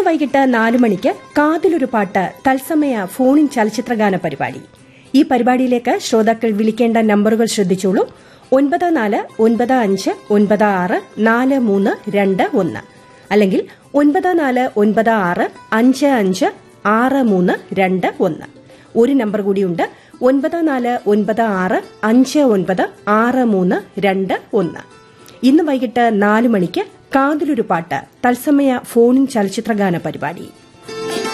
വൈകിട്ട് നാല് മണിക്ക് കാതിലൊരു പാട്ട് തത്സമയ ഫോണിൻ ചലച്ചിത്രഗാന പരിപാടി ഈ പരിപാടിയിലേക്ക് ശ്രോതാക്കൾ വിളിക്കേണ്ട നമ്പറുകൾ ശ്രദ്ധിച്ചോളൂ ഒൻപത് നാല് ഒൻപത് അഞ്ച് ഒൻപത് ആറ് നാല് മൂന്ന് രണ്ട് ഒന്ന് അല്ലെങ്കിൽ ഒൻപത് നാല് ഒൻപത് ആറ് അഞ്ച് അഞ്ച് ആറ് മൂന്ന് രണ്ട് ഒന്ന് ഒരു നമ്പർ കൂടിയുണ്ട് ഒൻപത് നാല് ഒൻപത് ആറ് അഞ്ച് ഒൻപത് ആറ് മൂന്ന് രണ്ട് ഒന്ന് ഇന്ന് വൈകിട്ട് നാല് മണിക്ക് കാതിലൊരു പാട്ട് തത്സമയ ഫോണിൻ ചലച്ചിത്രഗാന പരിപാടി